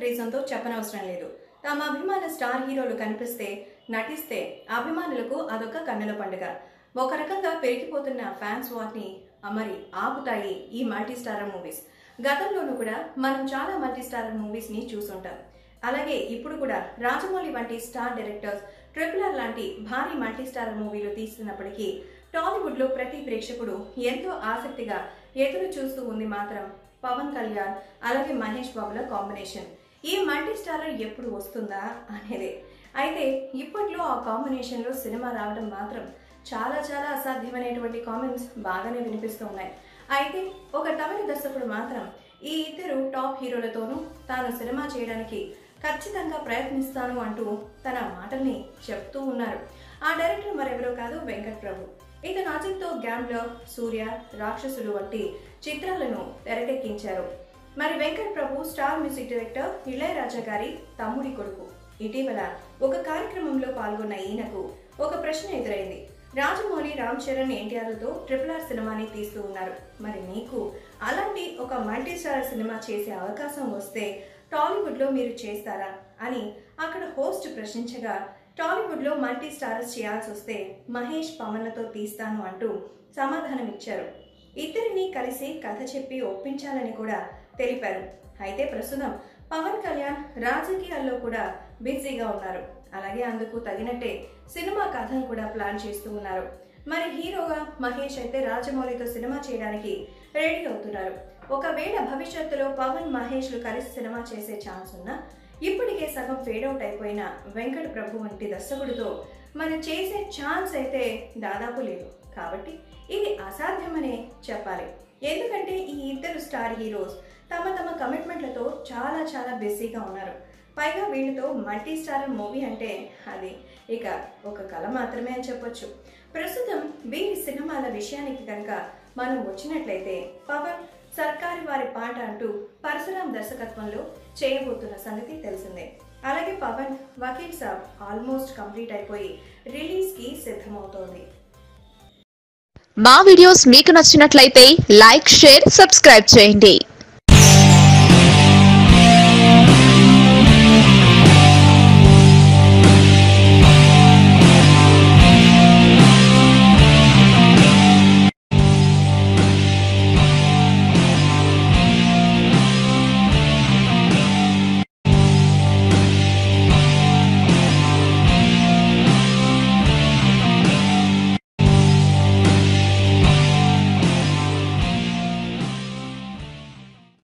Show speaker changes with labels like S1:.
S1: రీజన్తో చెప్పనవసరం లేదు తమ అభిమాన స్టార్ హీరోలు కనిపిస్తే నటిస్తే అభిమానులకు అదొక కన్నుల పండుగ ఒక రకంగా పెరిగిపోతున్న ఫ్యాన్స్ వాటిని మరి ఆపుతాయి ఈ మల్టీ స్టారర్ మూవీస్ గతంలోనూ కూడా మనం చాలా మల్టీ స్టారర్ మూవీస్ ని చూసుంటాం అలాగే ఇప్పుడు కూడా రాజమౌళి వంటి స్టార్ డైరెక్టర్స్ ట్రిపుల్ ఆర్ లాంటి భారీ మల్టీ స్టారర్ మూవీలు తీస్తున్నప్పటికీ టాలీవుడ్ లో ప్రతి ప్రేక్షకుడు ఎంతో ఆసక్తిగా ఎదురు చూస్తూ ఉంది మాత్రం పవన్ కళ్యాణ్ అలాగే మహేష్ బాబుల కాంబినేషన్ ఈ మల్టీ స్టారర్ ఎప్పుడు వస్తుందా అనేదే అయితే ఇప్పట్లో ఆ కాంబినేషన్ లో సినిమా రావడం మాత్రం చాలా చాలా అసాధ్యమైనటువంటి కామెంట్స్ బాగానే వినిపిస్తూ ఉన్నాయి అయితే ఒక తమిళ దర్శకుడు మాత్రం ఈ ఇద్దరు టాప్ హీరోలతోనూ తాను సినిమా చేయడానికి ఖచ్చితంగా ప్రయత్నిస్తాను అంటూ తన మాటల్ని చెప్తూ ఉన్నారు ఆ డైరెక్టర్ మరెవరో కాదు వెంకట్ ప్రభు ఇతను అజిత్తో గ్యాంబ్లర్ సూర్య రాక్షసుడు వంటి చిత్రాలను తెరకెక్కించారు మరి Venkat Prabhu star music director Ilaiyaraaja గారి తమ్ముడి కొడుకు ఇటీవల ఒక కార్యక్రమంలో పాల్గొన్న ఈయనకు ఒక ప్రశ్న ఎదురైంది రాజమౌళి రామ్ చరణ్ ఎన్టీఆర్లతో ట్రిపుల్ ఆర్ సినిమాని తీస్తూ ఉన్నారు మరి మీకు అలాంటి ఒక మల్టీ స్టార్ సినిమా చేసే అవకాశం వస్తే టాలీవుడ్లో మీరు చేస్తారా అని అక్కడ హోస్ట్ ప్రశ్నించగా టాలీవుడ్లో మల్టీ స్టారర్స్ చేయాల్సి వస్తే మహేష్ పవన్లతో తీస్తాను అంటూ సమాధానం ఇచ్చారు ఇద్దరిని కలిసి కథ చెప్పి ఒప్పించాలని కూడా తెలిపారు అయితే ప్రస్తుతం పవన్ కళ్యాణ్ రాజకీయాల్లో కూడా బిజీగా ఉన్నారు అలాగే అందుకు తగినట్టే సినిమా కథను కూడా ప్లాన్ చేస్తూ ఉన్నారు మరి హీరోగా మహేష్ అయితే రాజమౌళితో సినిమా చేయడానికి రెడీ అవుతున్నారు ఒకవేళ భవిష్యత్తులో పవన్ మహేష్లు కలిసి సినిమా చేసే ఛాన్స్ ఉన్నా ఇప్పటికే సగం ఫేడ్ అవుట్ అయిపోయిన వెంకట ప్రభు వంటి దర్శకుడితో మనం చేసే ఛాన్స్ అయితే దాదాపు లేదు కాబట్టి ఇది అసాధ్యమనే చెప్పాలి ఎందుకంటే ఈ ఇద్దరు స్టార్ హీరోస్ తమ తమ కమిట్మెంట్లతో చాలా చాలా బిజీగా ఉన్నారు పైగా వీళ్ళతో మల్టీ స్టార్ మూవీ అంటే అది ఇక ఒక కళ మాత్రమే అని చెప్పొచ్చు ప్రస్తుతం వీరి సినిమాల విషయానికి కనుక మనం వచ్చినట్లయితే పవన్ సర్కారి వారి పాట అంటూ పరశురాం దర్శకత్వంలో చేయబోతున్న సంగతి తెలిసిందే అలాగే పవన్ వకీల్ సాబ్ ఆల్మోస్ట్ కంప్లీట్ అయిపోయి రిలీజ్కి సిద్ధమవుతోంది
S2: మా వీడియోస్ మీకు నచ్చినట్లయితే లైక్ షేర్ సబ్స్క్రైబ్ చేయండి